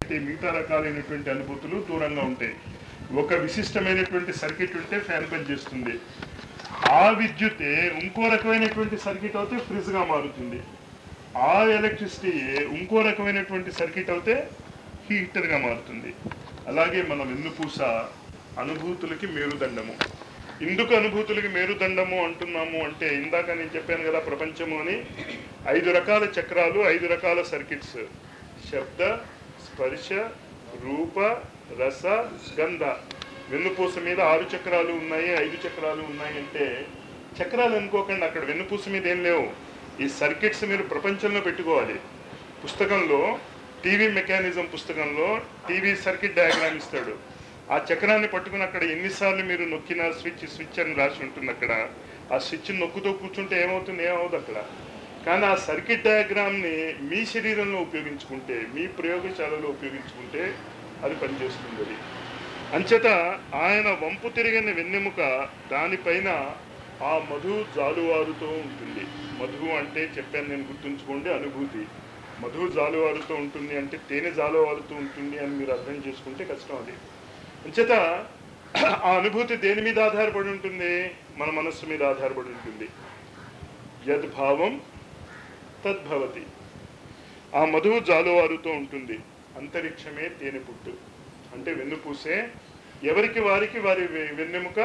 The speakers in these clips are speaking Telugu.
ఈ మిగతా రకాలైనటువంటి అనుభూతులు దూరంగా ఉంటాయి ఒక విశిష్టమైనటువంటి సర్క్యూట్ ఉంటే ఫ్యాన్ పనిచేస్తుంది ఆ విద్యుతే ఇంకో రకమైనటువంటి సర్క్యూట్ అయితే ఫ్రిడ్జ్ గా మారుతుంది ఆ ఎలక్ట్రిసిటీ ఇంకో రకమైనటువంటి సర్క్యూట్ అయితే హీటర్ గా మారుతుంది అలాగే మన వెన్నుపూస అనుభూతులకి మేరుదండము ఎందుకు అనుభూతులకి మేరుదండము అంటున్నాము అంటే ఇందాక నేను చెప్పాను కదా ప్రపంచము అని ఐదు రకాల చక్రాలు ఐదు రకాల సర్కిట్స్ శబ్ద స్పర్శ రూప రస గంధ వెన్నుపూస మీద ఆరు చక్రాలు ఉన్నాయి ఐదు చక్రాలు ఉన్నాయి అంటే చక్రాలు అనుకోకండి అక్కడ వెన్నుపూస మీద ఏం లేవు ఈ సర్కిట్స్ మీరు ప్రపంచంలో పెట్టుకోవాలి పుస్తకంలో టీవీ మెకానిజం పుస్తకంలో టీవీ సర్కిట్ డయాగ్రామ్ ఇస్తాడు ఆ చక్రాన్ని పట్టుకుని అక్కడ ఎన్నిసార్లు మీరు నొక్కిన స్విచ్ స్విచ్ అని రాసి ఉంటుంది అక్కడ ఆ స్విచ్ నొక్కుతూ కూర్చుంటే ఏమవుతుంది ఏమవుతుంది అక్కడ కానీ ఆ సర్కిట్ డయాగ్రామ్ని మీ శరీరంలో ఉపయోగించుకుంటే మీ ప్రయోగశాలలో ఉపయోగించుకుంటే అది పనిచేస్తుంది అది అంచేత ఆయన వంపు తిరిగిన వెన్నెముక దానిపైన ఆ మధు జాలువారుతూ ఉంటుంది మధు అంటే చెప్పాను నేను గుర్తుంచుకోండి అనుభూతి మధు జాలువారుతూ ఉంటుంది అంటే తేనె జాలువారుతూ ఉంటుంది అని మీరు అర్థం చేసుకుంటే కష్టం అది అంచేత ఆ అనుభూతి దేని మీద ఆధారపడి ఉంటుంది మన మనస్సు మీద ఆధారపడి ఉంటుంది యద్భావం తద్భవతి ఆ మధువు జాలువారుతూ ఉంటుంది అంతరిక్షమే తేనె పుట్టు అంటే వెన్నుపూసే ఎవరికి వారికి వారి వె- వెన్నెముక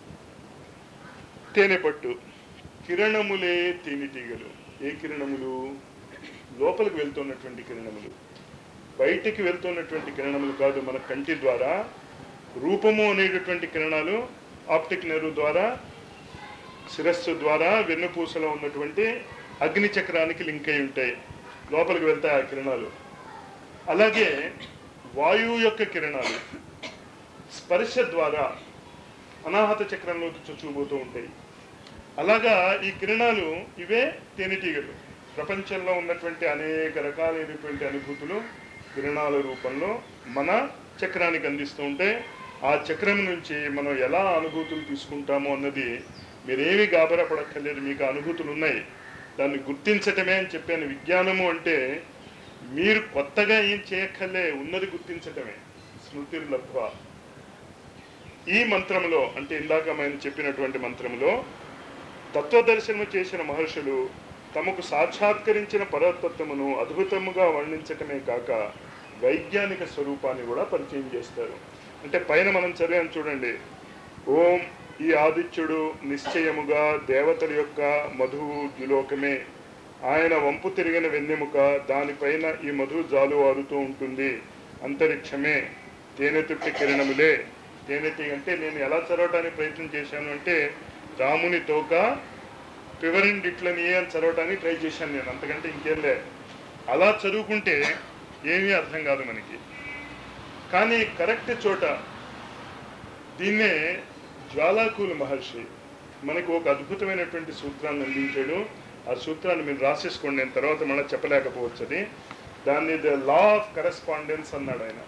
తేనె పట్టు కిరణములే తేనెటీగలు ఏ కిరణములు లోపలికి వెళ్తున్నటువంటి కిరణములు బయటికి వెళ్తున్నటువంటి కిరణములు కాదు మన కంటి ద్వారా రూపము అనేటటువంటి కిరణాలు ఆప్టిక్ నెర్వ్ ద్వారా శిరస్సు ద్వారా వెన్నుపూసలో ఉన్నటువంటి అగ్ని చక్రానికి లింక్ అయి ఉంటాయి లోపలికి వెళ్తాయి ఆ కిరణాలు అలాగే వాయువు యొక్క కిరణాలు స్పర్శ ద్వారా అనాహత చక్రంలోకి చొచ్చుకుపోతూ ఉంటాయి అలాగా ఈ కిరణాలు ఇవే తేనెటీగలు ప్రపంచంలో ఉన్నటువంటి అనేక రకాలైనటువంటి అనుభూతులు కిరణాల రూపంలో మన చక్రానికి అందిస్తూ ఉంటే ఆ చక్రం నుంచి మనం ఎలా అనుభూతులు తీసుకుంటామో అన్నది మీరేమి గాబరా పడక్కర్లేదు మీకు ఆ అనుభూతులు ఉన్నాయి దాన్ని గుర్తించటమే అని చెప్పాను విజ్ఞానము అంటే మీరు కొత్తగా ఏం చేయక్కర్లే ఉన్నది గుర్తించటమే స్మృతి లబ్ధ ఈ మంత్రంలో అంటే ఇందాక మనం చెప్పినటువంటి మంత్రంలో తత్వదర్శనము చేసిన మహర్షులు తమకు సాక్షాత్కరించిన పరతత్వమును అద్భుతముగా వర్ణించటమే కాక వైజ్ఞానిక స్వరూపాన్ని కూడా పరిచయం చేస్తారు అంటే పైన మనం చదివాం చూడండి ఓం ఈ ఆదిత్యుడు నిశ్చయముగా దేవతల యొక్క మధువు ద్యులోకమే ఆయన వంపు తిరిగిన వెన్నెముక దానిపైన ఈ మధు జాలువారుతూ ఉంటుంది అంతరిక్షమే తేనె తుట్టి కిరణములే తేనెతి అంటే నేను ఎలా చదవడానికి ప్రయత్నం చేశాను అంటే రాముని తోక పివరిన్ డిట్లని అని చదవడానికి ట్రై చేశాను నేను అంతకంటే ఇంకేం లే అలా చదువుకుంటే ఏమీ అర్థం కాదు మనకి కానీ కరెక్ట్ చోట దీన్నే జ్వాలాకుల మహర్షి మనకు ఒక అద్భుతమైనటువంటి సూత్రాన్ని అందించాడు ఆ సూత్రాన్ని మీరు రాసేసుకోండి నేను తర్వాత మళ్ళీ చెప్పలేకపోవచ్చు అది దాన్ని ద లా ఆఫ్ కరెస్పాండెన్స్ అన్నాడు ఆయన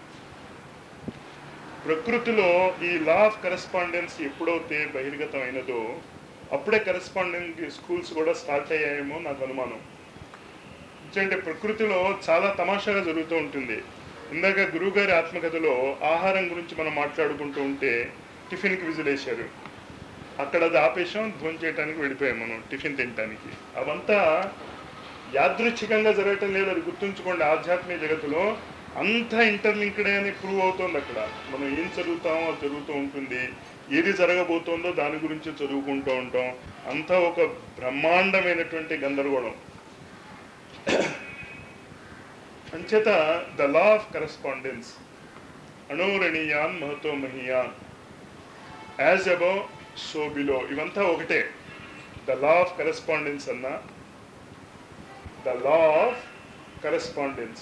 ప్రకృతిలో ఈ లా ఆఫ్ కరెస్పాండెన్స్ ఎప్పుడైతే బహిర్గతం అయినదో అప్పుడే కరెస్పాండెంట్ స్కూల్స్ కూడా స్టార్ట్ అయ్యాయేమో నాకు అనుమానం అంటే ప్రకృతిలో చాలా తమాషాగా జరుగుతూ ఉంటుంది ఇందాక గురువుగారి ఆత్మకథలో ఆహారం గురించి మనం మాట్లాడుకుంటూ ఉంటే టిఫిన్కి విజిలేశారు అక్కడ అది ఆపేసాం భోజనం చేయడానికి వెళ్ళిపోయాం మనం టిఫిన్ తినడానికి అవంతా యాదృచ్ఛికంగా జరగటం లేదు అది గుర్తుంచుకోండి ఆధ్యాత్మిక జగత్తులో అంతా ఇంటర్లింక్డే అని ప్రూవ్ అవుతుంది అక్కడ మనం ఏం చదువుతామో అది జరుగుతూ ఉంటుంది ఏది జరగబోతోందో దాని గురించి చదువుకుంటూ ఉంటాం అంతా ఒక బ్రహ్మాండమైనటువంటి గందరగోళం అంచేత ద లా ఆఫ్ కరెస్పాండెన్స్ అణోరణీయాన్ మహతో మహియాన్ యాజ్ అబౌ సో బిలో ఇవంతా ఒకటే ద లా ఆఫ్ కరెస్పాండెన్స్ అన్న ద లా ఆఫ్ కరెస్పాండెన్స్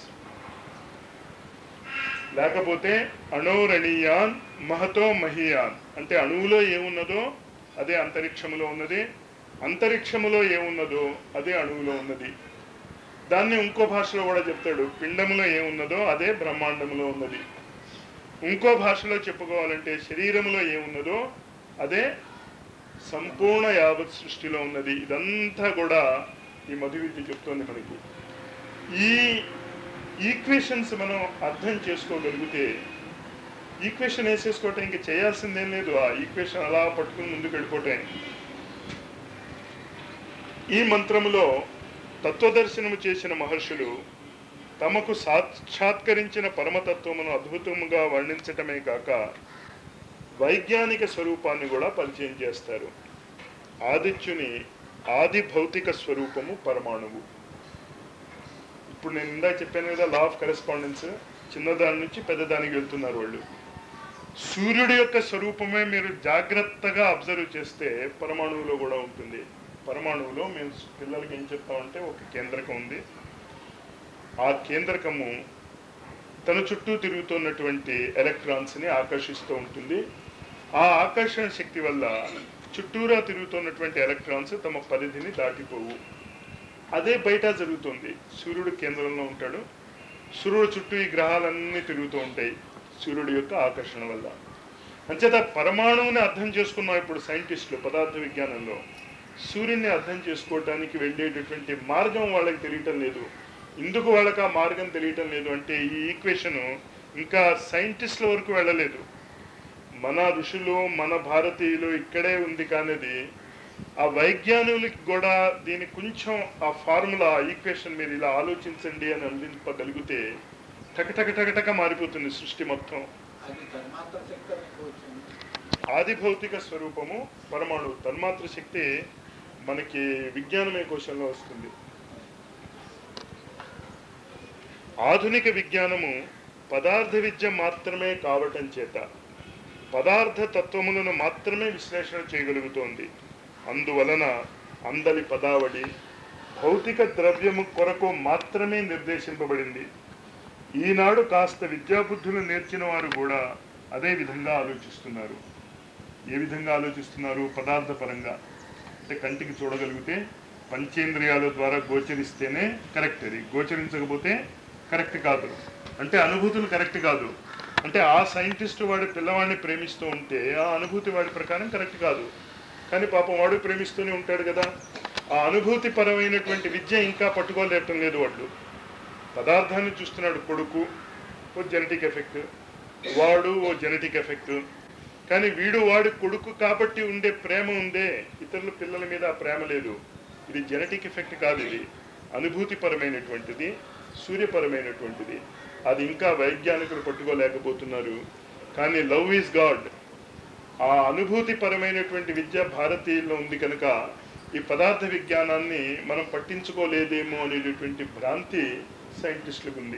లేకపోతే అణోరణీయాన్ మహతో మహియాన్ అంటే అణువులో ఏమున్నదో అదే అంతరిక్షములో ఉన్నది అంతరిక్షములో ఏమున్నదో అదే అణువులో ఉన్నది దాన్ని ఇంకో భాషలో కూడా చెప్తాడు పిండములో ఏమున్నదో అదే బ్రహ్మాండములో ఉన్నది ఇంకో భాషలో చెప్పుకోవాలంటే శరీరములో ఏమున్నదో అదే సంపూర్ణ యావత్ సృష్టిలో ఉన్నది ఇదంతా కూడా ఈ మధు విద్య చెప్తోంది మనకి ఈ ఈక్వేషన్స్ మనం అర్థం చేసుకోగలిగితే ఈక్వేషన్ వేసేసుకోవటం ఇంక చేయాల్సిందేం లేదు ఆ ఈక్వేషన్ అలా పట్టుకుని ముందుకు వెళ్ళిపోవటం ఈ మంత్రములో తత్వదర్శనము చేసిన మహర్షులు తమకు సాక్షాత్కరించిన పరమతత్వమును అద్భుతముగా వర్ణించటమే కాక వైజ్ఞానిక స్వరూపాన్ని కూడా పరిచయం చేస్తారు ఆదిత్యుని ఆది భౌతిక స్వరూపము పరమాణువు ఇప్పుడు నేను ఇందాక చెప్పాను కదా లా ఆఫ్ కరెస్పాండెన్స్ చిన్నదాని నుంచి పెద్దదానికి వెళ్తున్నారు వాళ్ళు సూర్యుడి యొక్క స్వరూపమే మీరు జాగ్రత్తగా అబ్జర్వ్ చేస్తే పరమాణువులో కూడా ఉంటుంది పరమాణువులో మేము పిల్లలకి ఏం చెప్తామంటే ఒక కేంద్రకం ఉంది ఆ కేంద్రకము తన చుట్టూ తిరుగుతున్నటువంటి ఎలక్ట్రాన్స్ని ఆకర్షిస్తూ ఉంటుంది ఆ ఆకర్షణ శక్తి వల్ల చుట్టూరా తిరుగుతున్నటువంటి ఎలక్ట్రాన్స్ తమ పరిధిని దాటిపోవు అదే బయట జరుగుతుంది సూర్యుడు కేంద్రంలో ఉంటాడు సూర్యుడు చుట్టూ ఈ గ్రహాలన్నీ తిరుగుతూ ఉంటాయి సూర్యుడి యొక్క ఆకర్షణ వల్ల అంచేత పరమాణువుని అర్థం చేసుకున్నాం ఇప్పుడు సైంటిస్టులు పదార్థ విజ్ఞానంలో సూర్యుడిని అర్థం చేసుకోవటానికి వెళ్ళేటటువంటి మార్గం వాళ్ళకి తెలియటం లేదు ఎందుకు వాళ్ళకి ఆ మార్గం తెలియటం లేదు అంటే ఈ ఈక్వేషన్ ఇంకా సైంటిస్టుల వరకు వెళ్ళలేదు మన ఋషులు మన భారతీయులు ఇక్కడే ఉంది కానిది ఆ వైజ్ఞానికులకి కూడా దీని కొంచెం ఆ ఫార్ములా ఈక్వేషన్ మీరు ఇలా ఆలోచించండి అని అందింపగలిగితే టక టక టక టక మారిపోతుంది సృష్టి మొత్తం అది తన్మాత్ర శక్తి మీకు వచ్చింది ఆది భౌతిక స్వరూపము పరమాణు తన్మాత్ర శక్తి మనకి విజ్ఞానమే కోశంలో వస్తుంది ఆధునిక విజ్ఞానము పదార్థ విద్య మాత్రమే కావటం చేత పదార్థ తత్వములను మాత్రమే విశ్లేషణ చేయగలుగుతోంది అందువలన అందలి పదావళి భౌతిక ద్రవ్యము కొరకు మాత్రమే నిర్దేశింపబడింది ఈనాడు కాస్త విద్యాబుద్ధులు నేర్చిన వారు కూడా అదే విధంగా ఆలోచిస్తున్నారు ఏ విధంగా ఆలోచిస్తున్నారు పదార్థ పరంగా అంటే కంటికి చూడగలిగితే పంచేంద్రియాల ద్వారా గోచరిస్తేనే కరెక్ట్ అది గోచరించకపోతే కరెక్ట్ కాదు అంటే అనుభూతులు కరెక్ట్ కాదు అంటే ఆ సైంటిస్ట్ వాడి పిల్లవాడిని ప్రేమిస్తూ ఉంటే ఆ అనుభూతి వాడి ప్రకారం కరెక్ట్ కాదు కానీ పాపం వాడు ప్రేమిస్తూనే ఉంటాడు కదా ఆ అనుభూతి పరమైనటువంటి విద్య ఇంకా పట్టుకోలేటం లేదు వాళ్ళు పదార్థాన్ని చూస్తున్నాడు కొడుకు ఓ జెనెటిక్ ఎఫెక్ట్ వాడు ఓ జెనెటిక్ ఎఫెక్ట్ కానీ వీడు వాడి కొడుకు కాబట్టి ఉండే ప్రేమ ఉందే ఇతరుల పిల్లల మీద ఆ ప్రేమ లేదు ఇది జెనెటిక్ ఎఫెక్ట్ కాదు ఇది అనుభూతిపరమైనటువంటిది సూర్యపరమైనటువంటిది అది ఇంకా వైజ్ఞానికులు పట్టుకోలేకపోతున్నారు కానీ లవ్ ఈజ్ గాడ్ ఆ అనుభూతిపరమైనటువంటి విద్య భారతీయుల్లో ఉంది కనుక ఈ పదార్థ విజ్ఞానాన్ని మనం పట్టించుకోలేదేమో అనేటటువంటి భ్రాంతి సైంటిస్టులకు ఉంది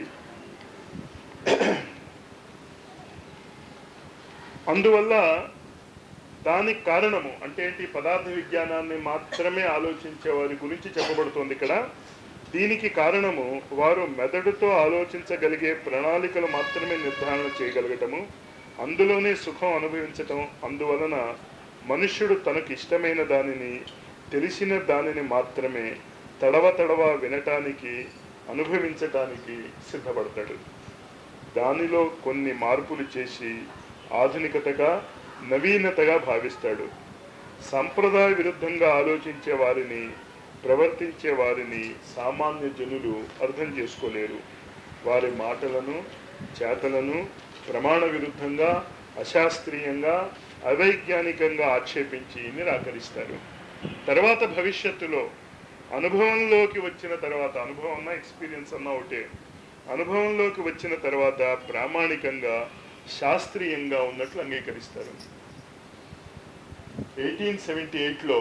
అందువల్ల దానికి కారణము అంటే ఏంటి పదార్థ విజ్ఞానాన్ని మాత్రమే ఆలోచించే వారి గురించి చెప్పబడుతోంది ఇక్కడ దీనికి కారణము వారు మెదడుతో ఆలోచించగలిగే ప్రణాళికలు మాత్రమే నిర్ధారణ చేయగలగటము అందులోనే సుఖం అనుభవించటం అందువలన మనుష్యుడు తనకు ఇష్టమైన దానిని తెలిసిన దానిని మాత్రమే తడవ తడవ వినటానికి అనుభవించటానికి సిద్ధపడతాడు దానిలో కొన్ని మార్పులు చేసి ఆధునికతగా నవీనతగా భావిస్తాడు సంప్రదాయ విరుద్ధంగా ఆలోచించే వారిని ప్రవర్తించే వారిని సామాన్య జనులు అర్థం చేసుకోలేరు వారి మాటలను చేతలను ప్రమాణ విరుద్ధంగా అశాస్త్రీయంగా అవైజ్ఞానికంగా ఆక్షేపించి నిరాకరిస్తారు తర్వాత భవిష్యత్తులో అనుభవంలోకి వచ్చిన తర్వాత అనుభవం అన్నా ఎక్స్పీరియన్స్ అన్నా ఒకటే అనుభవంలోకి వచ్చిన తర్వాత ప్రామాణికంగా శాస్త్రీయంగా ఉన్నట్లు అంగీకరిస్తారు ఎయిటీన్ సెవెంటీ ఎయిట్లో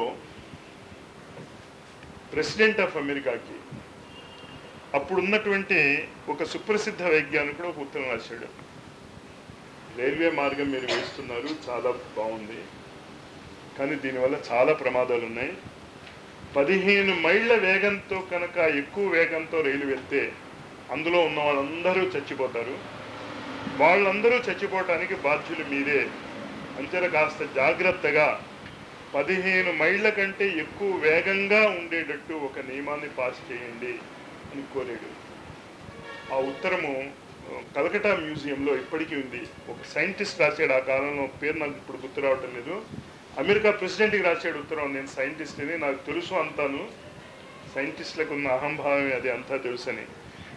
ప్రెసిడెంట్ ఆఫ్ అమెరికాకి అప్పుడున్నటువంటి ఒక సుప్రసిద్ధ వైజ్ఞానికుడు ఒక ఉత్తరం రాశాడు రైల్వే మార్గం మీరు వేస్తున్నారు చాలా బాగుంది కానీ దీనివల్ల చాలా ప్రమాదాలు ఉన్నాయి పదిహేను మైళ్ళ వేగంతో కనుక ఎక్కువ వేగంతో రైలు వెళ్తే అందులో ఉన్న వాళ్ళందరూ చచ్చిపోతారు వాళ్ళందరూ చచ్చిపోవటానికి బాధ్యులు మీరే అంతేలా కాస్త జాగ్రత్తగా పదిహేను మైళ్ళ కంటే ఎక్కువ వేగంగా ఉండేటట్టు ఒక నియమాన్ని పాస్ చేయండి అని కోరాడు ఆ ఉత్తరము ఆ, కలకటా మ్యూజియంలో ఇప్పటికీ ఉంది ఒక సైంటిస్ట్ రాశాడు ఆ కాలంలో పేరు నాకు ఇప్పుడు గుర్తు రావటం లేదు అమెరికా ప్రెసిడెంట్కి రాశాడు ఉత్తరం నేను సైంటిస్ట్ అని నాకు తెలుసు అంతాను సైంటిస్టులకు ఉన్న అహంభావం అది అంతా తెలుసని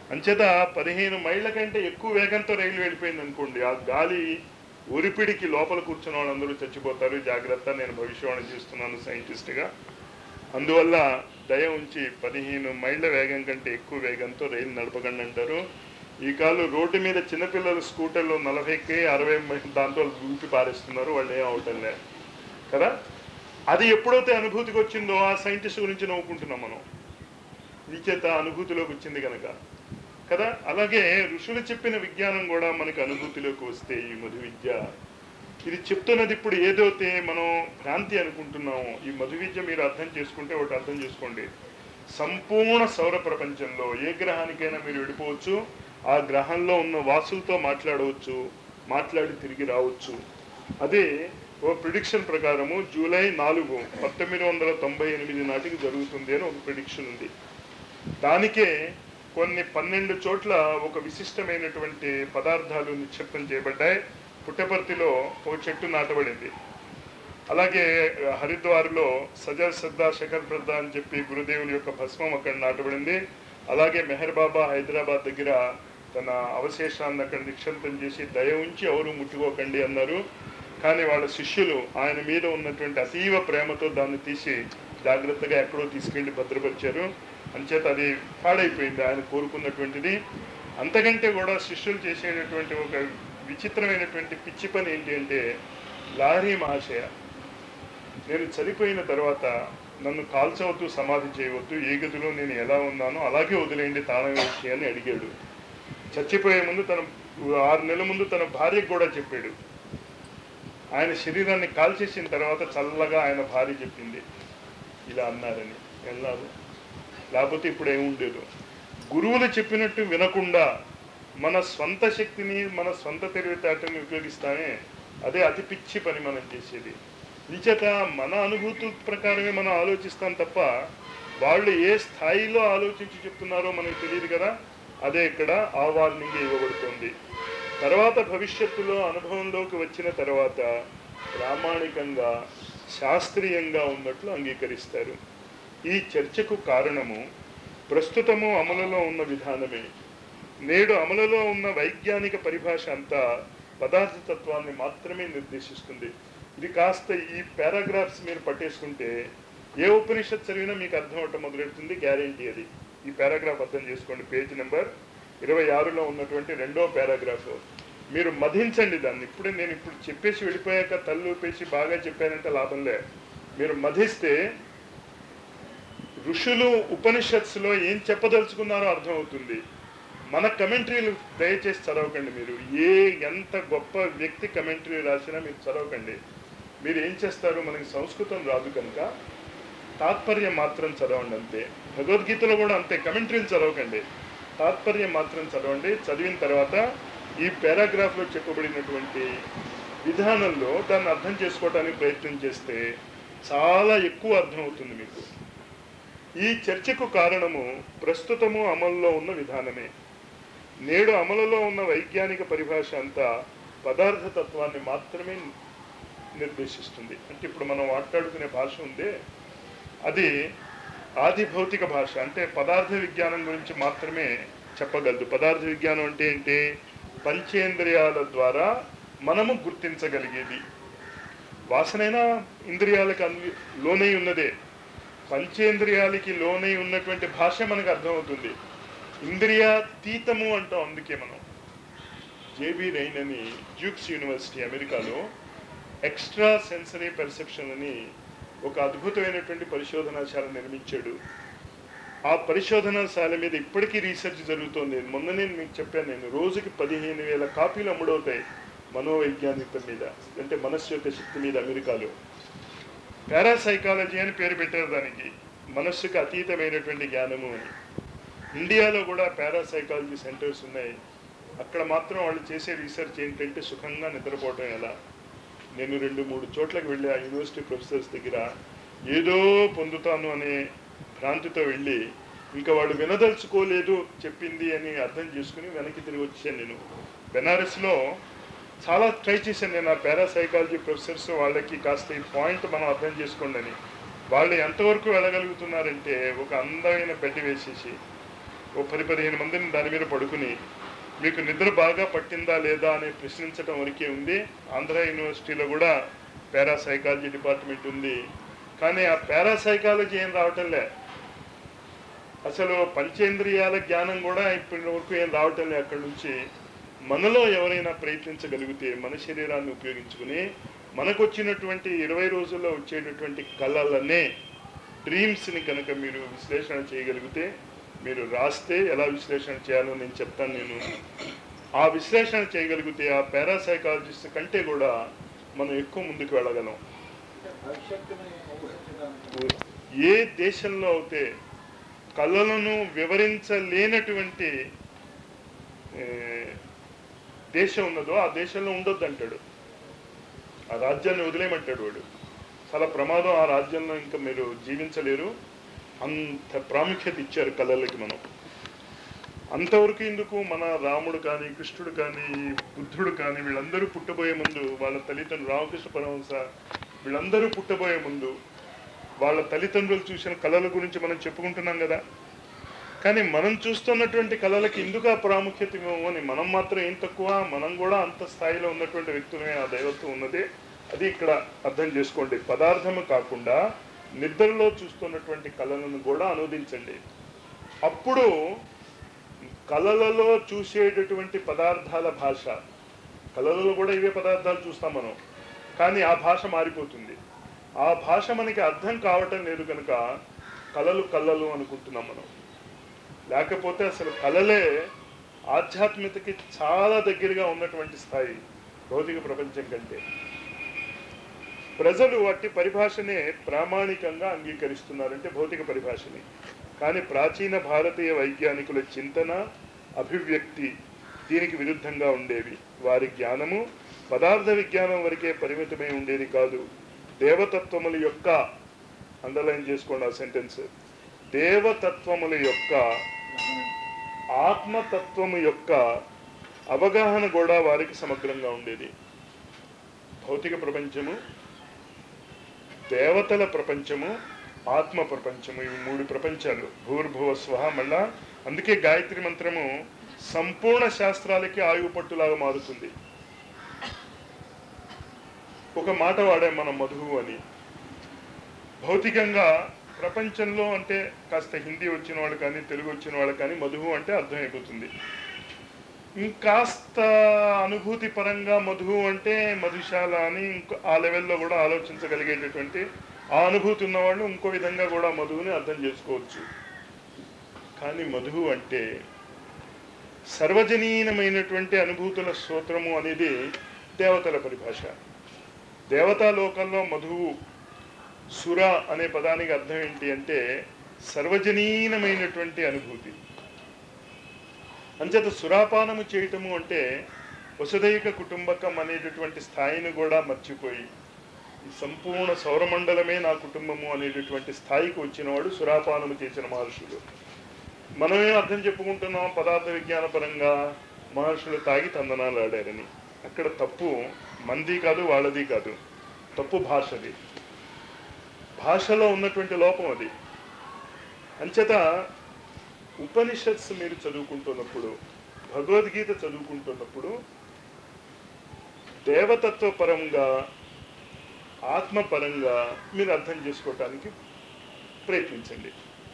అంచేత పదిహేను మైళ్ళ కంటే ఎక్కువ వేగంతో రైలు వెళ్ళిపోయింది అనుకోండి ఆ గాలి ఉరిపిడికి లోపల కూర్చున్న వాళ్ళందరూ చచ్చిపోతారు జాగ్రత్త నేను భవిష్యవాణి చేస్తున్నాను సైంటిస్ట్గా అందువల్ల దయ ఉంచి పదిహేను మైళ్ళ వేగం కంటే ఎక్కువ వేగంతో రైలు నడపకండి అంటారు ఈ కాలు రోడ్డు మీద చిన్నపిల్లలు స్కూటర్లు నలభైకి అరవై మైళ్ళ దాంతో ఊపి పారేస్తున్నారు వాళ్ళు ఏం అవటం లేదు కదా అది ఎప్పుడైతే అనుభూతికి వచ్చిందో ఆ సైంటిస్ట్ గురించి నవ్వుకుంటున్నాం మనం నిచేత అనుభూతిలోకి వచ్చింది కనుక కదా అలాగే ఋషులు చెప్పిన విజ్ఞానం కూడా మనకి అనుభూతిలోకి వస్తే ఈ మధు విద్య ఇది చెప్తున్నది ఇప్పుడు ఏదైతే మనం భ్రాంతి అనుకుంటున్నామో ఈ మధు విద్య మీరు అర్థం చేసుకుంటే ఒకటి అర్థం చేసుకోండి సంపూర్ణ సౌర ప్రపంచంలో ఏ గ్రహానికైనా మీరు వెళ్ళిపోవచ్చు ఆ గ్రహంలో ఉన్న వాసులతో మాట్లాడవచ్చు మాట్లాడి తిరిగి రావచ్చు అదే ఓ ప్రిడిక్షన్ ప్రకారము జూలై నాలుగు పంతొమ్మిది వందల తొంభై ఎనిమిది నాటికి జరుగుతుంది అని ఒక ప్రిడిక్షన్ ఉంది దానికే కొన్ని పన్నెండు చోట్ల ఒక విశిష్టమైనటువంటి పదార్థాలు నిక్షిప్తం చేయబడ్డాయి పుట్టపర్తిలో ఒక చెట్టు నాటబడింది అలాగే హరిద్వార్లో సజా శ్రద్ధ శకర్ ప్రద్ధ అని చెప్పి గురుదేవుని యొక్క భస్మం అక్కడ నాటబడింది అలాగే మెహర్ బాబా హైదరాబాద్ దగ్గర తన అవశేషాన్ని అక్కడ నిక్షిప్తం చేసి దయ ఉంచి ఎవరు ముట్టుకోకండి అన్నారు కానీ వాళ్ళ శిష్యులు ఆయన మీద ఉన్నటువంటి అతీవ ప్రేమతో దాన్ని తీసి జాగ్రత్తగా ఎక్కడో తీసుకెళ్లి భద్రపరిచారు అంచేత అది పాడైపోయింది ఆయన కోరుకున్నటువంటిది అంతకంటే కూడా శిష్యులు చేసేటటువంటి ఒక విచిత్రమైనటువంటి పిచ్చి పని ఏంటి అంటే లారీ మహాశయ నేను చనిపోయిన తర్వాత నన్ను కాల్చవద్దు సమాధి చేయవద్దు ఏ గదిలో నేను ఎలా ఉన్నానో అలాగే వదిలేయండి తాళం వేసి అని అడిగాడు చచ్చిపోయే ముందు తన ఆరు నెలల ముందు తన భార్యకు కూడా చెప్పాడు ఆయన శరీరాన్ని కాల్చేసిన తర్వాత చల్లగా ఆయన భార్య చెప్పింది ఇలా అన్నారని వెళ్ళారు లేకపోతే ఇప్పుడు ఏముండేదు గురువులు చెప్పినట్టు వినకుండా మన స్వంత శక్తిని మన స్వంత తెలివితేటని ఉపయోగిస్తామే అదే అతి పిచ్చి పని మనం చేసేది నిచేత మన అనుభూతి ప్రకారమే మనం ఆలోచిస్తాం తప్ప వాళ్ళు ఏ స్థాయిలో ఆలోచించి చెప్తున్నారో మనకు తెలియదు కదా అదే ఇక్కడ ఆ వార్నింగ్ ఇవ్వబడుతుంది తర్వాత భవిష్యత్తులో అనుభవంలోకి వచ్చిన తర్వాత ప్రామాణికంగా శాస్త్రీయంగా ఉన్నట్లు అంగీకరిస్తారు ఈ చర్చకు కారణము ప్రస్తుతము అమలులో ఉన్న విధానమే నేడు అమలులో ఉన్న వైజ్ఞానిక పరిభాష అంతా పదార్థతత్వాన్ని మాత్రమే నిర్దేశిస్తుంది ఇది కాస్త ఈ పారాగ్రాఫ్స్ మీరు పట్టేసుకుంటే ఏ ఉపనిషత్ చదివినా మీకు అర్థం అవటం మొదలెడుతుంది గ్యారంటీ అది ఈ పారాగ్రాఫ్ అర్థం చేసుకోండి పేజ్ నెంబర్ ఇరవై ఆరులో ఉన్నటువంటి రెండో పారాగ్రాఫ్ మీరు మధించండి దాన్ని ఇప్పుడే నేను ఇప్పుడు చెప్పేసి వెళ్ళిపోయాక తల్లు ఊపేసి బాగా చెప్పానంటే లాభంలే మీరు మధిస్తే ఋషులు ఉపనిషత్స్లో ఏం చెప్పదలుచుకున్నారో అర్థమవుతుంది మన కమెంటరీలు దయచేసి చదవకండి మీరు ఏ ఎంత గొప్ప వ్యక్తి కమెంటరీ రాసినా మీరు చదవకండి మీరు ఏం చేస్తారు మనకి సంస్కృతం రాదు కనుక తాత్పర్యం మాత్రం చదవండి అంతే భగవద్గీతలో కూడా అంతే కమెంటరీలు చదవకండి తాత్పర్యం మాత్రం చదవండి చదివిన తర్వాత ఈ పారాగ్రాఫ్లో చెప్పబడినటువంటి విధానంలో దాన్ని అర్థం చేసుకోవడానికి ప్రయత్నం చేస్తే చాలా ఎక్కువ అర్థమవుతుంది మీకు ఈ చర్చకు కారణము ప్రస్తుతము అమల్లో ఉన్న విధానమే నేడు అమలులో ఉన్న వైజ్ఞానిక పరిభాష అంతా పదార్థ తత్వాన్ని మాత్రమే నిర్దేశిస్తుంది అంటే ఇప్పుడు మనం మాట్లాడుకునే భాష ఉందే అది ఆది భౌతిక భాష అంటే పదార్థ విజ్ఞానం గురించి మాత్రమే చెప్పగలదు పదార్థ విజ్ఞానం అంటే ఏంటి పంచేంద్రియాల ద్వారా మనము గుర్తించగలిగేది వాసనైనా ఇంద్రియాలకు అన్ని లోనై ఉన్నదే పంచేంద్రియాలకి లోనై ఉన్నటువంటి భాష మనకు అర్థమవుతుంది ఇంద్రియాతీతము అంటాం అందుకే మనం జేబీ రైన్ అని డ్యూక్స్ యూనివర్సిటీ అమెరికాలో ఎక్స్ట్రా సెన్సరీ పెర్సెప్షన్ అని ఒక అద్భుతమైనటువంటి పరిశోధనాశాల నిర్మించాడు ఆ పరిశోధనాశాల మీద ఇప్పటికీ రీసెర్చ్ జరుగుతోంది మొన్న నేను మీకు చెప్పాను నేను రోజుకి పదిహేను వేల కాపీలు అమ్ముడవుతాయి మనోవైజ్ఞానికత మీద అంటే మనస్సు యొక్క శక్తి మీద అమెరికాలో పారాసైకాలజీ అని పేరు పెట్టారు దానికి మనస్సుకు అతీతమైనటువంటి జ్ఞానము అని ఇండియాలో కూడా పారాసైకాలజీ సెంటర్స్ ఉన్నాయి అక్కడ మాత్రం వాళ్ళు చేసే రీసెర్చ్ ఏంటంటే సుఖంగా నిద్రపోవటం ఎలా నేను రెండు మూడు చోట్లకు వెళ్ళి ఆ యూనివర్సిటీ ప్రొఫెసర్స్ దగ్గర ఏదో పొందుతాను అనే భ్రాంతితో వెళ్ళి ఇంకా వాళ్ళు వినదలుచుకోలేదు చెప్పింది అని అర్థం చేసుకుని వెనక్కి తిరిగి వచ్చాను నేను బెనారస్లో చాలా ట్రై చేశాను నేను ఆ పారాసైకాలజీ ప్రొఫెసర్స్ వాళ్ళకి కాస్త ఈ పాయింట్ మనం అర్థం చేసుకోండి అని వాళ్ళు ఎంతవరకు వెళ్ళగలుగుతున్నారంటే ఒక అందమైన బెడ్ వేసేసి ఓ పది పదిహేను మందిని దాని మీద పడుకుని మీకు నిద్ర బాగా పట్టిందా లేదా అని ప్రశ్నించడం వరకే ఉంది ఆంధ్ర యూనివర్సిటీలో కూడా పారాసైకాలజీ డిపార్ట్మెంట్ ఉంది కానీ ఆ పారాసైకాలజీ ఏం రావటంలే అసలు పంచేంద్రియాల జ్ఞానం కూడా ఇప్పటి వరకు ఏం రావటం లేదు అక్కడి నుంచి మనలో ఎవరైనా ప్రయత్నించగలిగితే మన శరీరాన్ని ఉపయోగించుకుని మనకు వచ్చినటువంటి ఇరవై రోజుల్లో వచ్చేటటువంటి కళలనే డ్రీమ్స్ని కనుక మీరు విశ్లేషణ చేయగలిగితే మీరు రాస్తే ఎలా విశ్లేషణ చేయాలో నేను చెప్తాను నేను ఆ విశ్లేషణ చేయగలిగితే ఆ పారాసైకాలజిస్ట్ కంటే కూడా మనం ఎక్కువ ముందుకు వెళ్ళగలం అంటే భవిష్యత్తుని ఊహించడానికి ఏ దేశంలో అయితే కళలను వివరించలేనటువంటి ఏ, దేశం ఉన్నదో ఆ దేశంలో ఉండొద్దు అంటాడు ఆ రాజ్యాన్ని వదిలేయమంటాడు వాడు చాలా ప్రమాదం ఆ రాజ్యంలో ఇంకా మీరు జీవించలేరు అంత ప్రాముఖ్యత ఇచ్చారు కళలకి మనం అంతవరకు ఎందుకు మన రాముడు కానీ కృష్ణుడు కానీ బుద్ధుడు కానీ వీళ్ళందరూ పుట్టబోయే ముందు వాళ్ళ తల్లిదండ్రులు రామకృష్ణ పరమహంస వీళ్ళందరూ పుట్టబోయే ముందు వాళ్ళ తల్లిదండ్రులు చూసిన కళల గురించి మనం చెప్పుకుంటున్నాం కదా కానీ మనం చూస్తున్నటువంటి కళలకి ఎందుకు ఆ ప్రాముఖ్యత ఇవ్వము అని మనం మాత్రం ఏం తక్కువ మనం కూడా అంత స్థాయిలో ఉన్నటువంటి వ్యక్తులమే ఆ దైవత్వం ఉన్నది అది ఇక్కడ అర్థం చేసుకోండి పదార్థము కాకుండా నిద్రలో చూస్తున్నటువంటి కళలను కూడా అనువదించండి అప్పుడు కళలలో చూసేటటువంటి పదార్థాల భాష కళలలో కూడా ఇవే పదార్థాలు చూస్తాం మనం కానీ ఆ భాష మారిపోతుంది ఆ భాష మనకి అర్థం కావటం లేదు కనుక కళలు కళలు అనుకుంటున్నాం మనం లేకపోతే అసలు కళలే ఆధ్యాత్మికతకి చాలా దగ్గరగా ఉన్నటువంటి స్థాయి భౌతిక ప్రపంచం కంటే ప్రజలు అట్టి పరిభాషనే ప్రామాణికంగా అంగీకరిస్తున్నారంటే భౌతిక పరిభాషని కానీ ప్రాచీన భారతీయ వైజ్ఞానికుల చింతన అభివ్యక్తి దీనికి విరుద్ధంగా ఉండేవి వారి జ్ఞానము పదార్థ విజ్ఞానం వరకే పరిమితమై ఉండేది కాదు దేవతత్వముల యొక్క అండర్లైన్ చేసుకోండి ఆ సెంటెన్స్ దేవతత్వముల యొక్క ఆత్మతత్వము యొక్క అవగాహన కూడా వారికి సమగ్రంగా ఉండేది భౌతిక ప్రపంచము దేవతల ప్రపంచము ఆత్మ ప్రపంచము ఇవి మూడు ప్రపంచాలు భూర్భువ స్వహ మళ్ళా అందుకే గాయత్రి మంత్రము సంపూర్ణ శాస్త్రాలకి ఆయువు పట్టులాగా మారుతుంది ఒక మాట వాడాం మనం మధువు అని భౌతికంగా ప్రపంచంలో అంటే కాస్త హిందీ వచ్చిన వాళ్ళు కానీ తెలుగు వచ్చిన వాళ్ళు కానీ మధువు అంటే అర్థమైపోతుంది ఇంకాస్త అనుభూతి పరంగా మధువు అంటే మధుశాల అని ఇంకో ఆ లెవెల్లో కూడా ఆలోచించగలిగేటటువంటి ఆ అనుభూతి ఉన్నవాళ్ళు ఇంకో విధంగా కూడా మధువుని అర్థం చేసుకోవచ్చు కానీ మధువు అంటే సర్వజనీనమైనటువంటి అనుభూతుల స్తోత్రము అనేది దేవతల పరిభాష దేవతా లోకంలో మధువు సుర అనే పదానికి అర్థం ఏంటి అంటే సర్వజనీనమైనటువంటి అనుభూతి అంచేత సురాపానము చేయటము అంటే వసుదైక కుటుంబకం అనేటటువంటి స్థాయిని కూడా మర్చిపోయి ఈ సంపూర్ణ సౌరమండలమే నా కుటుంబము అనేటటువంటి స్థాయికి వచ్చినవాడు సురాపానము చేసిన మహర్షులు మనమేం అర్థం చెప్పుకుంటున్నాం పదార్థ విజ్ఞాన పరంగా మహర్షులు తాగి తందనాలు ఆడారని అక్కడ తప్పు మంది కాదు వాళ్ళది కాదు తప్పు భాషది భాషలో ఉన్నటువంటి లోపం అది అంచేత ఉపనిషత్స్ మీరు చదువుకుంటున్నప్పుడు భగవద్గీత చదువుకుంటున్నప్పుడు దేవతత్వ పరంగా ఆత్మపరంగా మీరు అర్థం చేసుకోవటానికి ప్రయత్నించండి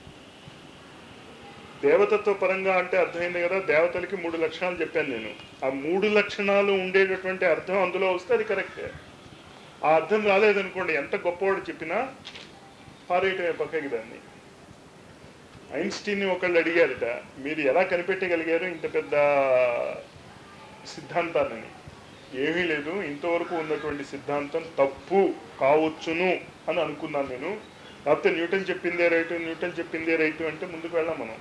దేవతత్వ పరంగా అంటే అర్థమైంది కదా దేవతలకి మూడు లక్షణాలు చెప్పాను నేను ఆ మూడు లక్షణాలు ఉండేటటువంటి అర్థం అందులో వస్తే అది కరెక్టే ఆ అర్థం రాలేదనుకోండి ఎంత గొప్పవాడు చెప్పినా పారేయటమే పక్కకి దాన్ని ఐన్స్టీన్ ఒకళ్ళు అడిగారట మీరు ఎలా కనిపెట్టగలిగారు ఇంత పెద్ద సిద్ధాంతాన్ని ఏమీ లేదు ఇంతవరకు ఉన్నటువంటి సిద్ధాంతం తప్పు కావచ్చును అని అనుకున్నాను నేను లేకపోతే న్యూటన్ చెప్పిందే రైటు న్యూటన్ చెప్పిందే రైటు అంటే ముందుకు వెళ్ళాం మనం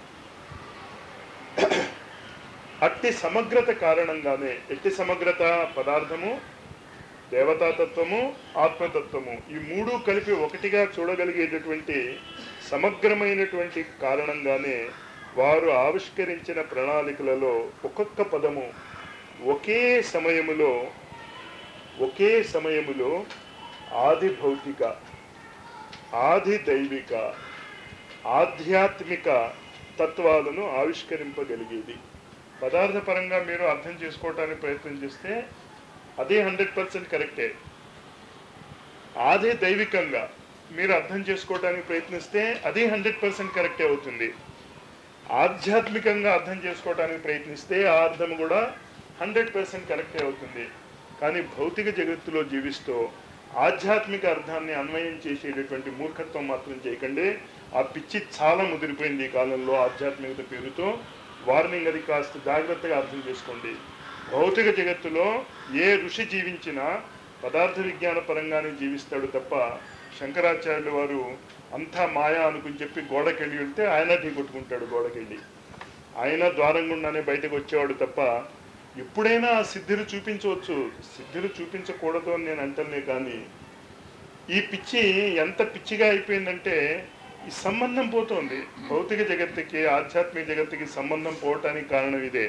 అట్టి సమగ్రత కారణంగానే ఎట్టి సమగ్రత పదార్థము దేవతాతత్వము ఆత్మతత్వము ఈ మూడు కలిపి ఒకటిగా చూడగలిగేటటువంటి సమగ్రమైనటువంటి కారణంగానే వారు ఆవిష్కరించిన ప్రణాళికలలో ఒక్కొక్క పదము ఒకే సమయములో ఒకే సమయములో ఆది భౌతిక ఆది దైవిక ఆధ్యాత్మిక తత్వాలను ఆవిష్కరింపగలిగేది పదార్థపరంగా మీరు అర్థం చేసుకోవటానికి ప్రయత్నం చేస్తే అదే హండ్రెడ్ పర్సెంట్ కరెక్టే అదే దైవికంగా మీరు అర్థం చేసుకోవడానికి ప్రయత్నిస్తే అదే హండ్రెడ్ పర్సెంట్ కరెక్టే అవుతుంది ఆధ్యాత్మికంగా అర్థం చేసుకోవడానికి ప్రయత్నిస్తే ఆ అర్థం కూడా హండ్రెడ్ పర్సెంట్ కరెక్టే అవుతుంది కానీ భౌతిక జగత్తులో జీవిస్తూ ఆధ్యాత్మిక అర్థాన్ని అన్వయం చేసేటటువంటి మూర్ఖత్వం మాత్రం చేయకండి ఆ పిచ్చి చాలా ముదిరిపోయింది ఈ కాలంలో ఆధ్యాత్మికత పేరుతో వార్నింగ్ అది కాస్త జాగ్రత్తగా అర్థం చేసుకోండి భౌతిక జగత్తులో ఏ ఋషి జీవించినా పదార్థ విజ్ఞాన పరంగానే జీవిస్తాడు తప్ప శంకరాచార్యుల వారు అంతా మాయా అనుకుని చెప్పి గోడకెళ్ళి వెళ్తే ఆయన ఢీ కొట్టుకుంటాడు గోడకెళ్ళి ఆయన ద్వారం గుండానే బయటకు వచ్చేవాడు తప్ప ఎప్పుడైనా ఆ సిద్ధిని చూపించవచ్చు సిద్ధిని చూపించకూడదు అని నేను అంటలే కానీ ఈ పిచ్చి ఎంత పిచ్చిగా అయిపోయిందంటే ఈ సంబంధం పోతోంది భౌతిక జగత్తుకి ఆధ్యాత్మిక జగత్తుకి సంబంధం పోవటానికి కారణం ఇదే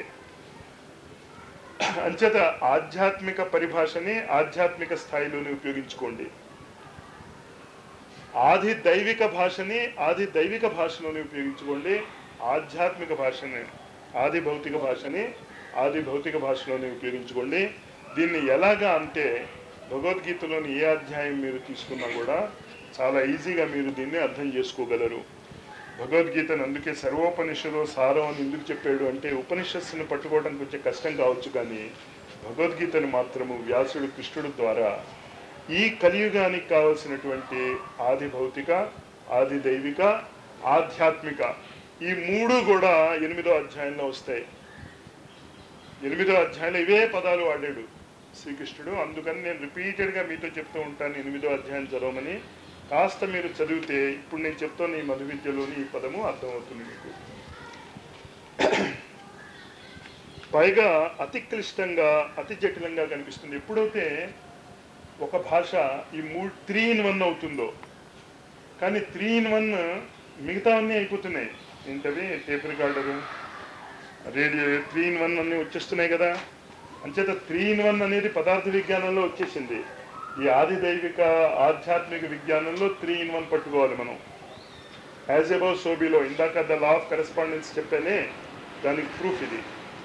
అంచేత ఆధ్యాత్మిక పరిభాషని ఆధ్యాత్మిక స్థాయిలోనే ఉపయోగించుకోండి ఆది దైవిక భాషని ఆది దైవిక భాషలోనే ఉపయోగించుకోండి ఆధ్యాత్మిక భాషని ఆది భౌతిక భాషని ఆది భౌతిక భాషలోనే ఉపయోగించుకోండి దీన్ని ఎలాగా అంటే భగవద్గీతలోని ఏ అధ్యాయం మీరు తీసుకున్నా కూడా చాలా ఈజీగా మీరు దీన్ని అర్థం చేసుకోగలరు భగవద్గీతను అందుకే సర్వోపనిషదో సారం అని ఎందుకు చెప్పాడు అంటే ఉపనిషత్తుని పట్టుకోవడం కొంచెం కష్టం కావచ్చు కానీ భగవద్గీతను మాత్రము వ్యాసుడు కృష్ణుడు ద్వారా ఈ కలియుగానికి కావలసినటువంటి ఆది భౌతిక ఆది దైవిక ఆధ్యాత్మిక ఈ మూడు కూడా ఎనిమిదో అధ్యాయంలో వస్తాయి ఎనిమిదో అధ్యాయంలో ఇవే పదాలు వాడాడు శ్రీకృష్ణుడు అందుకని నేను రిపీటెడ్గా మీతో చెప్తూ ఉంటాను ఎనిమిదో అధ్యాయం చదవమని కాస్త మీరు చదివితే ఇప్పుడు నేను చెప్తున్న ఈ మధు విద్యలోని ఈ పదము అర్థమవుతుంది మీకు పైగా అతి క్లిష్టంగా అతి జటిలంగా కనిపిస్తుంది ఎప్పుడైతే ఒక భాష ఈ మూడు త్రీ ఇన్ వన్ అవుతుందో కానీ త్రీ ఇన్ వన్ మిగతావన్నీ అయిపోతున్నాయి ఏంటవి tape recorder radio three in one అన్నీ వచ్చేస్తున్నాయి కదా అంచేత త్రీ ఇన్ వన్ అనేది పదార్థ విజ్ఞానంలో వచ్చేసింది ఈ ఆది దైవిక ఆధ్యాత్మిక విజ్ఞానంలో త్రీ ఇన్ వన్ పట్టుకోవాలి మనం యాజ్ అబౌవ్ సోబీలో ఇందాక ద లా ఆఫ్ కరెస్పాండెన్స్ చెప్పానే దానికి ప్రూఫ్ ఇది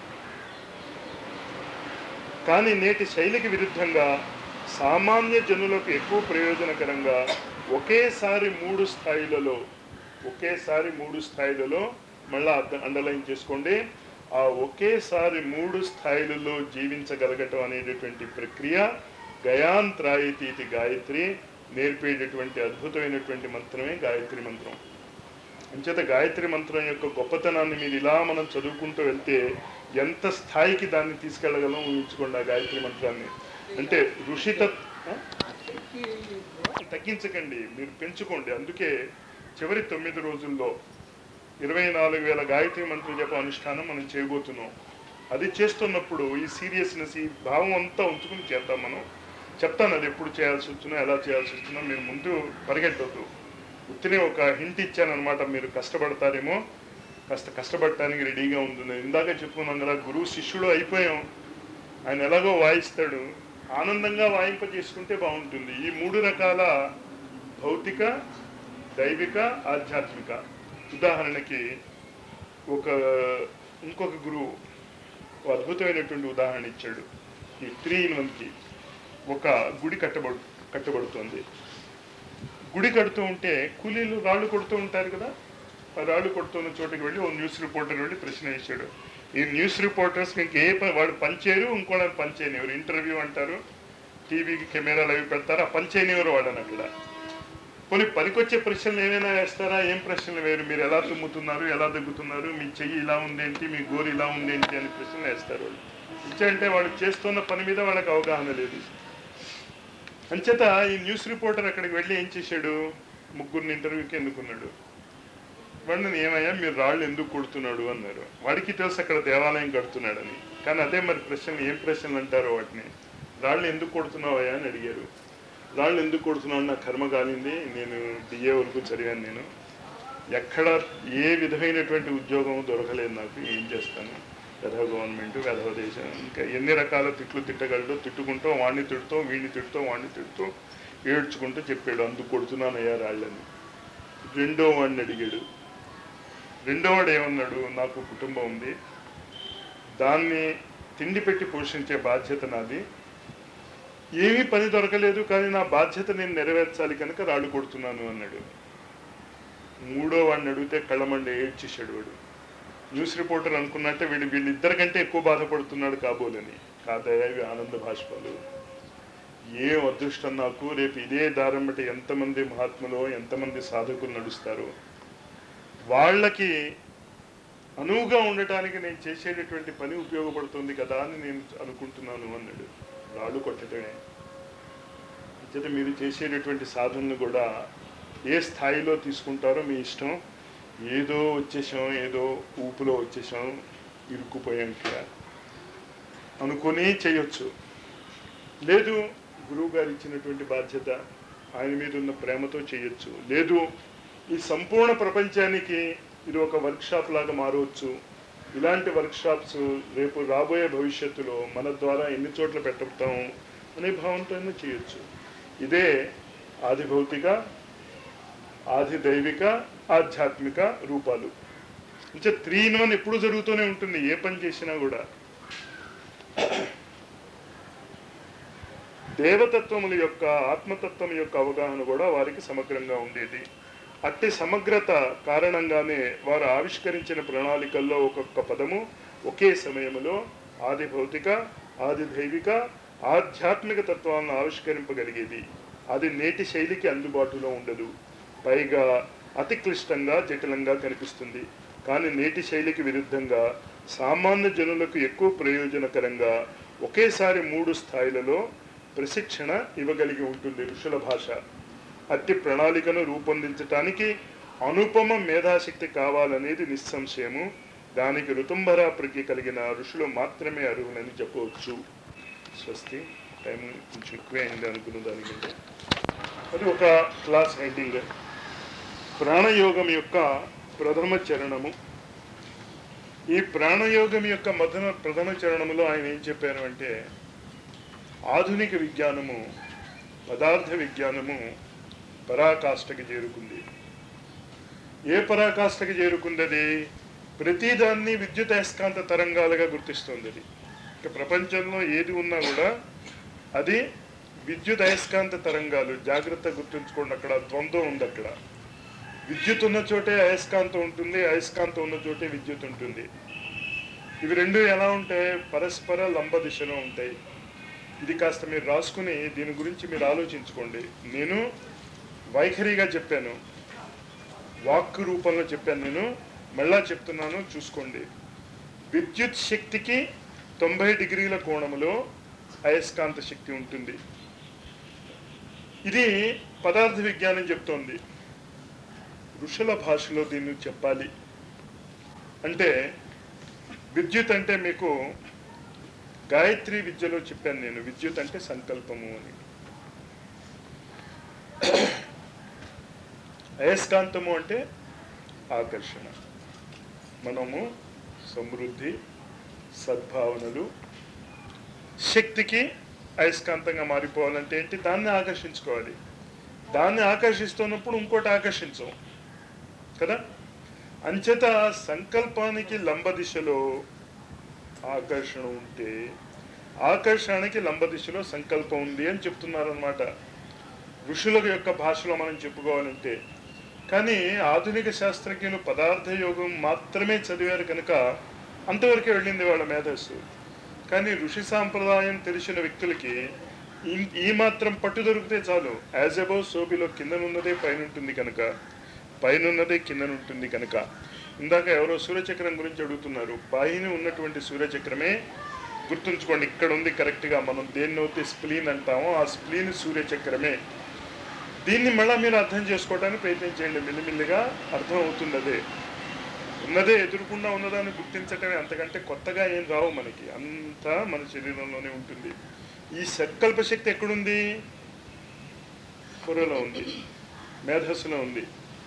కానీ నేటి శైలికి విరుద్ధంగా సామాన్య జనులకు ఎక్కువ ప్రయోజనకరంగా ఒకేసారి మూడు స్థాయిలలో ఒకేసారి మూడు స్థాయిలలో మళ్ళా అండర్లైన్ చేసుకోండి ఆ ఒకేసారి మూడు స్థాయిలలో జీవించగలగటం అనేటటువంటి ప్రక్రియ గయాంత్రాయితీతి గాయత్రి నేర్పేటటువంటి అద్భుతమైనటువంటి మంత్రమే గాయత్రి మంత్రం అంచేత గాయత్రి మంత్రం యొక్క గొప్పతనాన్ని మీరు ఇలా మనం చదువుకుంటూ వెళ్తే ఎంత స్థాయికి దాన్ని తీసుకెళ్ళగలం ఊహించుకోండి ఆ గాయత్రి మంత్రాన్ని అంటే ఋషిత ఆ? తగ్గించకండి మీరు పెంచుకోండి అందుకే చివరి తొమ్మిది రోజుల్లో ఇరవై నాలుగు వేల గాయత్రి మంత్ర జప అనుష్ఠానం మనం చేయబోతున్నాం అది చేస్తున్నప్పుడు ఈ సీరియస్నెస్ ఈ భావం అంతా ఉంచుకుని చేద్దాం మనం చెప్తాను అది ఎప్పుడు చేయాల్సి వచ్చినా ఎలా చేయాల్సి వచ్చినా మీరు ముందు పరిగెట్టవద్దు ఉత్తినే ఒక హింట్ ఇచ్చానమాట మీరు కష్టపడతారేమో కాస్త కష్టపడటానికి రెడీగా ఉంటుంది ఇందాక చెప్పుకున్నాం కదా గురువు శిష్యుడు అయిపోయాం ఆయన ఎలాగో వాయిస్తాడు ఆనందంగా వాయింప చేసుకుంటే బాగుంటుంది ఈ మూడు రకాల భౌతిక దైవిక ఆధ్యాత్మిక ఉదాహరణకి ఒక ఇంకొక గురువు ఒక అద్భుతమైనటువంటి ఉదాహరణ ఇచ్చాడు ఈ త్రీ ఇన్ వన్కి ఒక గుడి కట్టబడు కట్టబడుతోంది గుడి కడుతూ ఉంటే కూలీలు రాళ్ళు కొడుతూ ఉంటారు కదా ఆ రాళ్ళు కొడుతున్న చోటుకి వెళ్ళి ఓ న్యూస్ రిపోర్టర్ వెళ్ళి ప్రశ్న వేశాడు ఈ న్యూస్ రిపోర్టర్స్ ఇంకే పని వాడు పనిచేయరు ఇంకోళ్ళని పనిచేయనివ్వరు ఇంటర్వ్యూ అంటారు టీవీకి కెమెరాలు అవి పెడతారు ఆ పనిచేయనివ్వరు వాళ్ళని అక్కడ కొన్ని పనికొచ్చే ప్రశ్నలు ఏమైనా వేస్తారా ఏం ప్రశ్నలు వేరు మీరు ఎలా తుమ్ముతున్నారు ఎలా దగ్గుతున్నారు మీ చెయ్యి ఇలా ఉందేంటి మీ గోరు ఇలా ఉందేంటి అని ప్రశ్నలు వేస్తారు వాళ్ళు ఇచ్చంటే వాళ్ళు చేస్తున్న పని మీద వాళ్ళకి అవగాహన లేదు అంచేత ఈ న్యూస్ రిపోర్టర్ అక్కడికి వెళ్ళి ఏం చేశాడు ముగ్గురిని ఇంటర్వ్యూకి ఎన్నుకున్నాడు వాడిని ఏమయ్యా మీరు రాళ్ళు ఎందుకు కొడుతున్నాడు అన్నారు వాడికి తెలుసు అక్కడ దేవాలయం కడుతున్నాడని కానీ అదే మరి ప్రశ్నలు ఏం ప్రశ్నలు అంటారో వాటిని రాళ్ళు ఎందుకు కొడుతున్నావయ్యా అని అడిగారు రాళ్ళు ఎందుకు కొడుతున్నావు నా కర్మ కాలింది నేను డిఏ వరకు చదివాను నేను ఎక్కడ ఏ విధమైనటువంటి ఉద్యోగం దొరకలేదు నాకు ఏం చేస్తాను వెధవ గవర్నమెంట్ వెధవ దేశం ఇంకా ఎన్ని రకాల తిట్లు తిట్టగలడో తిట్టుకుంటూ వాడిని తిడుతూ వీడిని తిడుతూ వాడిని తిడుతూ ఏడ్చుకుంటూ చెప్పాడు అందుకు కొడుతున్నానయ్యా రాళ్ళని రెండో వాడిని అడిగాడు రెండోవాడు ఏమన్నాడు నాకు కుటుంబం ఉంది దాన్ని తిండి పెట్టి పోషించే బాధ్యత నాది ఏమీ పని దొరకలేదు కానీ నా బాధ్యత నేను నెరవేర్చాలి కనుక రాళ్ళు కొడుతున్నాను అన్నాడు మూడో వాడిని అడిగితే కళ్ళమండి ఏడ్చేసాడు వాడు న్యూస్ రిపోర్టర్ అనుకున్నట్టే వీళ్ళు వీళ్ళిద్దరికంటే ఎక్కువ బాధపడుతున్నాడు కాబోలని కాదయ్యా ఇవి ఆనంద భాష్పాలు ఏం అదృష్టం నాకు రేపు ఇదే దారం బట్టి ఎంతమంది మహాత్ములో ఎంతమంది సాధకులు నడుస్తారో వాళ్ళకి అనువుగా ఉండటానికి నేను చేసేటటువంటి పని ఉపయోగపడుతుంది కదా అని నేను అనుకుంటున్నాను అన్నాడు రాళ్ళు కొట్టడమే అంచేత మీరు చేసేటటువంటి సాధనలు కూడా ఏ స్థాయిలో తీసుకుంటారో మీ ఇష్టం ఏదో వచ్చేసాం ఏదో ఊపులో వచ్చేసాం ఇరుక్కుపోయాం ఇక్కడ అనుకొని చేయొచ్చు లేదు గురువు గారు ఇచ్చినటువంటి బాధ్యత ఆయన మీద ఉన్న ప్రేమతో చేయొచ్చు లేదు ఈ సంపూర్ణ ప్రపంచానికి ఇది ఒక వర్క్షాప్ లాగా మారవచ్చు ఇలాంటి వర్క్షాప్స్ రేపు రాబోయే భవిష్యత్తులో మన ద్వారా ఎన్ని చోట్ల పెట్టబడతాం అనే భావంతో అయినా చేయొచ్చు ఇదే ఆది భౌతిక ఆది దైవిక ఆధ్యాత్మిక రూపాలు అంటే త్రీ ఇన్ వన్ ఎప్పుడు జరుగుతూనే ఉంటుంది ఏ పని చేసినా కూడా దేవతత్వముల యొక్క ఆత్మతత్వం యొక్క అవగాహన కూడా వారికి సమగ్రంగా ఉండేది అట్టి సమగ్రత కారణంగానే వారు ఆవిష్కరించిన ప్రణాళికల్లో ఒక్కొక్క పదము ఒకే సమయంలో ఆది భౌతిక ఆది దైవిక ఆధ్యాత్మిక తత్వాలను ఆవిష్కరింపగలిగేది అది నేటి శైలికి అందుబాటులో ఉండదు పైగా అతి క్లిష్టంగా జటిలంగా కనిపిస్తుంది కానీ నేటి శైలికి విరుద్ధంగా సామాన్య జనులకు ఎక్కువ ప్రయోజనకరంగా ఒకేసారి మూడు స్థాయిలలో ప్రశిక్షణ ఇవ్వగలిగి ఉంటుంది ఋషుల భాష అట్టి ప్రణాళికను రూపొందించటానికి అనుపమ మేధాశక్తి కావాలనేది నిస్సంశయము దానికి ఋతుంభరా ప్రజ్ఞ కలిగిన ఋషులు మాత్రమే అర్హులని చెప్పవచ్చు స్వస్తి టైం కొంచెం ఎక్కువే అయింది అనుకున్న దానికంటే అది ఒక క్లాస్ హెడ్డింగ్ ప్రాణయోగం యొక్క ప్రథమ చరణము ఈ ప్రాణయోగం యొక్క మొదన ప్రథమ చరణములో ఆయన ఏం చెప్పారు అంటే ఆధునిక విజ్ఞానము పదార్థ విజ్ఞానము పరాకాష్ఠకి చేరుకుంది ఏ పరాకాష్ఠకి చేరుకుంది అది ప్రతిదాన్ని విద్యుత్ అయస్కాంత తరంగాలుగా గుర్తిస్తుంది అది ఇక ప్రపంచంలో ఏది ఉన్నా కూడా అది విద్యుత్ అయస్కాంత తరంగాలు జాగ్రత్త గుర్తుంచుకోండి అక్కడ ద్వంద్వం ఉంది అక్కడ విద్యుత్ ఉన్న చోటే అయస్కాంతం ఉంటుంది అయస్కాంతం ఉన్న చోటే విద్యుత్ ఉంటుంది ఇవి రెండు ఎలా ఉంటాయి పరస్పర లంబ దిశలో ఉంటాయి ఇది కాస్త మీరు రాసుకుని దీని గురించి మీరు ఆలోచించుకోండి నేను వైఖరిగా చెప్పాను వాక్ రూపంలో చెప్పాను నేను మళ్ళా చెప్తున్నాను చూసుకోండి విద్యుత్ శక్తికి తొంభై డిగ్రీల కోణములో అయస్కాంత శక్తి ఉంటుంది ఇది పదార్థ విజ్ఞానం చెప్తోంది ఋషుల భాషలో దీన్ని చెప్పాలి అంటే విద్యుత్ అంటే మీకు గాయత్రి విద్యలో చెప్పాను నేను విద్యుత్ అంటే సంకల్పము అని అయస్కాంతము అంటే ఆకర్షణ మనము సమృద్ధి సద్భావనలు శక్తికి అయస్కాంతంగా మారిపోవాలంటే ఏంటి దాన్ని ఆకర్షించుకోవాలి దాన్ని ఆకర్షిస్తున్నప్పుడు ఇంకోటి ఆకర్షించం కదా అంచేత సంకల్పానికి లంబ దిశలో ఆకర్షణ ఉంటే ఆకర్షణకి లంబ దిశలో సంకల్పం ఉంది అని చెప్తున్నారు అనమాట ఋషుల యొక్క భాషలో మనం చెప్పుకోవాలంటే కానీ ఆధునిక శాస్త్రజ్ఞులు పదార్థ యోగం మాత్రమే చదివారు కనుక అంతవరకే వెళ్ళింది వాళ్ళ మేధస్సు కానీ ఋషి సాంప్రదాయం తెలిసిన వ్యక్తులకి ఈ- ఈ మాత్రం పట్టు దొరికితే చాలు యాజ్ అబౌవ్ సోబిలో కిందనున్నదే పైన ఉంటుంది కనుక పైనున్నదే కిందనుంటుంది కనుక ఇందాక ఎవరో సూర్యచక్రం గురించి అడుగుతున్నారు పైన ఉన్నటువంటి సూర్యచక్రమే గుర్తుంచుకోండి ఇక్కడ ఉంది కరెక్ట్గా మనం దేన్నైతే స్ప్లీన్ అంటామో ఆ స్ప్లీన్ సూర్యచక్రమే దీన్ని మళ్ళీ మీరు అర్థం చేసుకోవడానికి ప్రయత్నం చేయండి మెల్లిమెల్లిగా అర్థం అవుతుంది అదే ఉన్నదే ఎదురుకుండా ఉన్నదాన్ని గుర్తించటమే అంతకంటే కొత్తగా ఏం రావు మనకి అంతా మన శరీరంలోనే ఉంటుంది ఈ సంకల్ప శక్తి ఎక్కడుంది పొరలో ఉంది మేధస్సులో ఉంది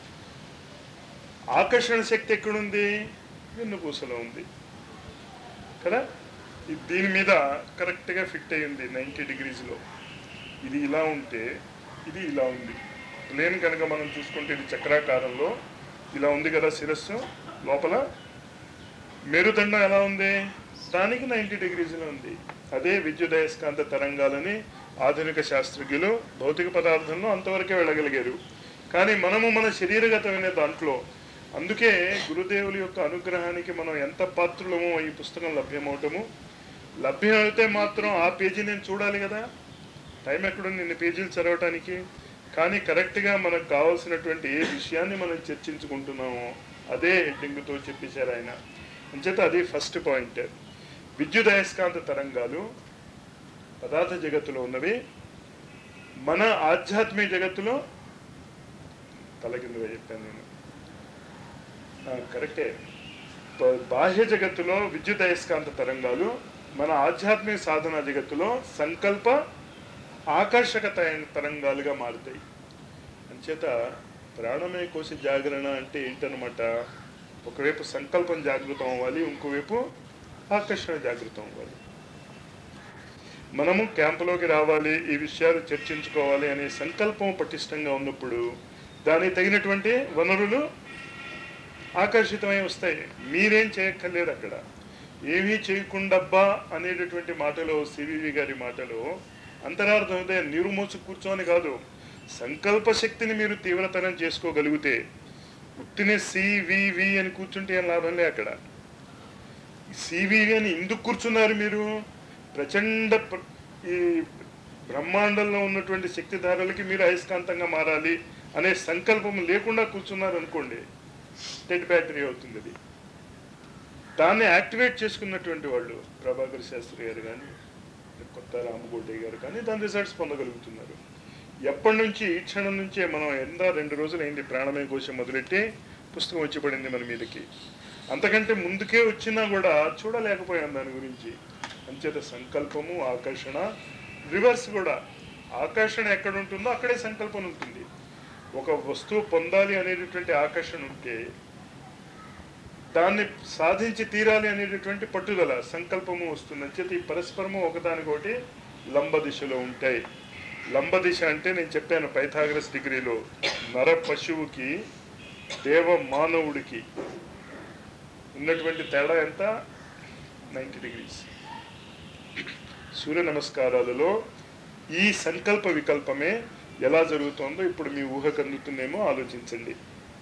ఆకర్షణ శక్తి ఎక్కడుంది వెన్నుపూసలో ఉంది కదా ఇది దీని మీద కరెక్ట్గా ఫిట్ అయ్యింది నైంటీ డిగ్రీస్లో ఇది ఇలా ఉంటే ఇది ఇలా ఉంది ప్లేన్ కనుక మనం చూసుకుంటే ఇది చక్రాకారంలో ఇలా ఉంది కదా శిరస్సు లోపల మెరుదండం ఎలా ఉంది దానికి నైంటీ డిగ్రీస్లో ఉంది అదే విద్యుదయస్కాంత తరంగాలని ఆధునిక శాస్త్రజ్ఞులు భౌతిక పదార్థంలో అంతవరకే వెళ్ళగలిగారు కానీ మనము మన శరీరగతమైన దాంట్లో అందుకే గురుదేవుల యొక్క అనుగ్రహానికి మనం ఎంత పాత్రులమో ఈ పుస్తకం లభ్యమవటము లభ్యమైతే మాత్రం ఆ పేజీ నేను చూడాలి కదా టైం ఎక్కడుంది ఇన్ని పేజీలు చదవటానికి కానీ కరెక్ట్గా మనకు కావాల్సినటువంటి ఏ విషయాన్ని మనం చర్చించుకుంటున్నామో అదే హెడ్డింగ్తో చెప్పేశారు ఆయన అంచేత అది ఫస్ట్ పాయింట్ విద్యుత్ అయస్కాంత తరంగాలు పదార్థ జగత్తులో ఉన్నవి మన ఆధ్యాత్మిక జగత్తులో తల కిందగా చెప్పాను నేను ఆ, కరెక్టే బ- బాహ్య జగత్తులో విద్యుత్ అయస్కాంత తరంగాలు మన ఆధ్యాత్మిక సాధన జగత్తులో సంకల్ప ఆకర్షక తయ- తరంగాలుగా మారుతాయి అంచేత ప్రాణమే కోసి జాగరణ అంటే ఏంటనమాట ఒకవైపు సంకల్పం జాగృతం అవ్వాలి ఇంకోవైపు ఆకర్షణ జాగృతం అవ్వాలి మనము క్యాంపులోకి రావాలి ఈ విషయాలు చర్చించుకోవాలి అనే సంకల్పం పటిష్టంగా ఉన్నప్పుడు దానికి తగినటువంటి వనరులు ఆకర్షితమై వస్తాయి మీరేం చేయక్కర్లేరు అక్కడ ఏమీ చేయకుండబ్బా అనేటటువంటి మాటలో సివివి గారి మాటలో అంతరార్థం అయితే నీరు మోసు కూర్చోని కాదు సంకల్ప శక్తిని మీరు తీవ్రతరం చేసుకోగలిగితే ఉట్టినే సివివి అని కూర్చుంటే ఏం లాభం లే అక్కడ సివివి అని ఎందుకు కూర్చున్నారు మీరు ప్రచండ ప్ర- ఈ బ్రహ్మాండంలో ఉన్నటువంటి శక్తిధారలకి మీరు అయస్కాంతంగా మారాలి అనే సంకల్పం లేకుండా కూర్చున్నారు అనుకోండి డెడ్ బ్యాటరీ అవుతుంది అది దాన్ని యాక్టివేట్ చేసుకున్నటువంటి వాళ్ళు ప్రభాకర్ శాస్త్రి గారు కానీ కొత్త రామగోడ్డే గారు కానీ దాని రిజల్ట్స్ పొందగలుగుతున్నారు ఎప్పటి నుంచి ఈ క్షణం నుంచే మనం ఎంత రెండు రోజులు అయింది ప్రాణమయ కోశం మొదలెట్టి పుస్తకం వచ్చి పడింది మన మీదకి అంతకంటే ముందుకే వచ్చినా కూడా చూడలేకపోయాం దాని గురించి అంచేత సంకల్పము ఆకర్షణ రివర్స్ కూడా ఆకర్షణ ఎక్కడ ఉంటుందో అక్కడే సంకల్పం ఉంటుంది ఒక వస్తువు పొందాలి అనేటటువంటి ఆకర్షణ ఉంటే దాన్ని సాధించి తీరాలి అనేటటువంటి పట్టుదల సంకల్పము వస్తుంది అంచేత ఈ పరస్పరము ఒకదానికొకటి లంబ దిశలో ఉంటాయి లంబ దిశ అంటే నేను చెప్పాను పైథాగరస్ డిగ్రీలో నర పశువుకి దేవ మానవుడికి ఉన్నటువంటి తేడా ఎంత నైంటీ డిగ్రీస్ సూర్య నమస్కారాలలో ఈ సంకల్ప వికల్పమే ఎలా జరుగుతుందో ఇప్పుడు మీ ఊహకు అందుతుందేమో ఆలోచించండి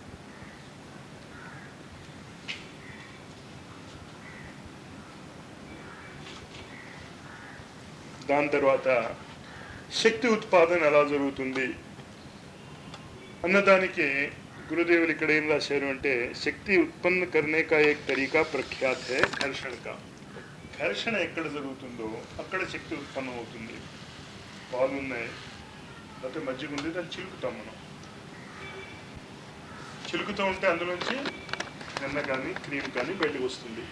దాని తర్వాత శక్తి ఉత్పాదన ఎలా జరుగుతుంది అన్నదానికి గురుదేవులు ఇక్కడ ఏం రాశారు అంటే శక్తి ఉత్పన్న కర్నే కా ఏక్ తరీకా ప్రఖ్యాత్ హై ఘర్షణ కా ఘర్షణ ఎక్కడ జరుగుతుందో అక్కడ శక్తి ఉత్పన్నం అవుతుంది పాలు ఉన్నాయి లేకపోతే మజ్జిగ ఉంది దాన్ని చిలుకుతాం మనం చిలుకుతూ ఉంటే అందులోంచి వెన్న కానీ క్రీమ్ కానీ బయటకు వస్తుంది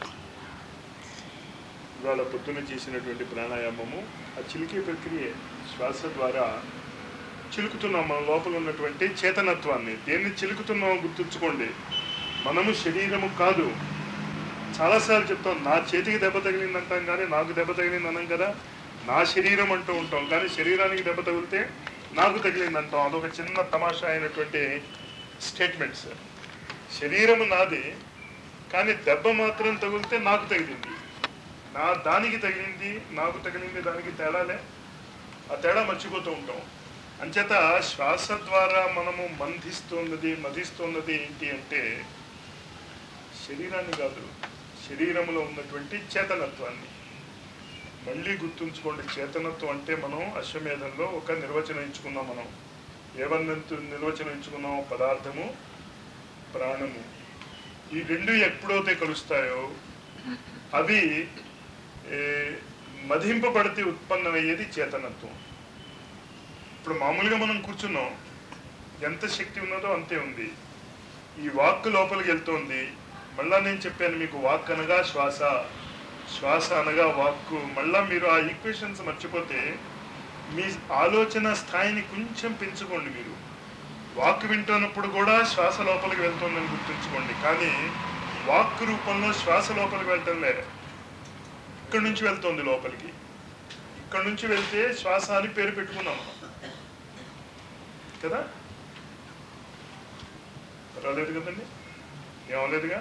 ఇవాళ పొద్దున్న చేసినటువంటి ప్రాణాయామము ఆ చిలికే ప్రక్రియ శ్వాస ద్వారా చిలుకుతున్నాం మన లోపల ఉన్నటువంటి చేతనత్వాన్ని దేన్ని చిలుకుతున్నామో గుర్తుంచుకోండి మనము శరీరము కాదు చాలాసార్లు చెప్తాం నా చేతికి దెబ్బ తగిలింది అంటాం కానీ నాకు దెబ్బ తగిలింది అన్నాం కదా నా శరీరం అంటూ ఉంటాం కానీ శరీరానికి దెబ్బ తగిలితే నాకు తగిలింది అంటాం అదొక చిన్న తమాషా అయినటువంటి స్టేట్మెంట్స్ శరీరము నాది కానీ దెబ్బ మాత్రం తగిలితే నాకు తగిలింది నా దానికి తగిలింది నాకు తగిలింది దానికి తేడాలే ఆ తేడా మర్చిపోతూ ఉంటాం అంచేత శ్వాస ద్వారా మనము మంధిస్తున్నది మధిస్తున్నది ఏంటి అంటే శరీరాన్ని కాదు శరీరంలో ఉన్నటువంటి చేతనత్వాన్ని మళ్ళీ గుర్తుంచుకోండి చేతనత్వం అంటే మనం అశ్వమేధంలో ఒక నిర్వచనం ఇచ్చుకున్నాం మనం ఏమన్నంత నిర్వచనం ఇచ్చుకున్నాం పదార్థము ప్రాణము ఈ రెండు ఎప్పుడైతే కలుస్తాయో అవి ఏ, మదింపబడితే ఉత్పన్నమయ్యేది చేతనత్వం ఇప్పుడు మామూలుగా మనం కూర్చున్నాం ఎంత శక్తి ఉన్నదో అంతే ఉంది ఈ వాక్ లోపలికి వెళ్తోంది మళ్ళా నేను చెప్పాను మీకు వాక్ అనగా శ్వాస శ్వాస అనగా వాక్కు మళ్ళా మీరు ఆ ఈక్వేషన్స్ మర్చిపోతే మీ ఆలోచన స్థాయిని కొంచెం పెంచుకోండి మీరు వాక్ వింటున్నప్పుడు కూడా శ్వాస లోపలికి వెళ్తుందని గుర్తుంచుకోండి కానీ వాక్ రూపంలో శ్వాస లోపలికి వెళ్ళటంలే ఇక్కడి నుంచి వెళ్తుంది లోపలికి ఇక్కడ నుంచి వెళ్తే శ్వాస అని పేరు పెట్టుకున్నాం మనం కదా రాలేదు కదండి ఏమవలేదుగా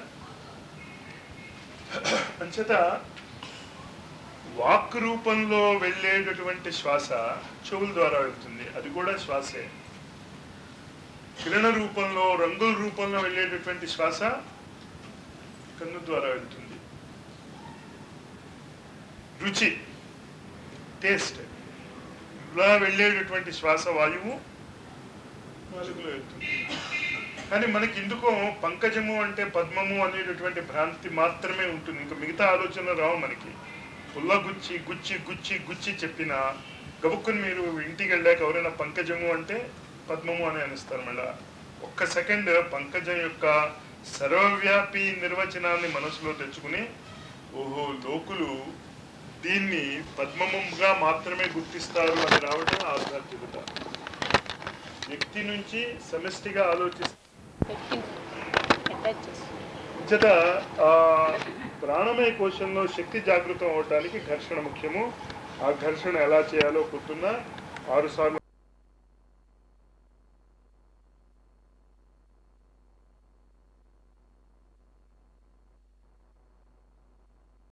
అంచేత వాక్ రూపంలో వెళ్ళేటటువంటి శ్వాస చెవుల ద్వారా వెళ్తుంది అది కూడా శ్వాసే కిరణ రూపంలో రంగుల రూపంలో వెళ్ళేటటువంటి శ్వాస కన్ను ద్వారా వెళ్తుంది రుచి టేస్ట్ ఇలా వెళ్ళేటటువంటి శ్వాస వాయువు నాలుగులో వెళ్తుంది కానీ మనకి ఎందుకో పంకజము అంటే పద్మము అనేటటువంటి భ్రాంతి మాత్రమే ఉంటుంది ఇంకా మిగతా ఆలోచనలు రావు మనకి పుల్ల గుచ్చి గుచ్చి గుచ్చి గుచ్చి చెప్పిన గబుక్కుని మీరు ఇంటికి వెళ్ళాక ఎవరైనా పంకజము అంటే పద్మము అని అనిస్తారు మళ్ళా ఒక్క సెకండ్ పంకజం యొక్క సర్వవ్యాపి నిర్వచనాన్ని మనసులో తెచ్చుకుని ఓహో లోకులు దీన్ని పద్మముగా మాత్రమే గుర్తిస్తారు అని రావడం ఆధ్యాత్మికత వ్యక్తి నుంచి సమష్టిగా ఆలోచిస్తే పెట్టింది అటాచ్ చేసి చేత ఆ ప్రాణమయ కోశంలో శక్తి జాగృతం అవటానికి ఘర్షణ ముఖ్యము ఆ ఘర్షణ ఎలా చేయాలో పొద్దున్న ఆరు సార్లు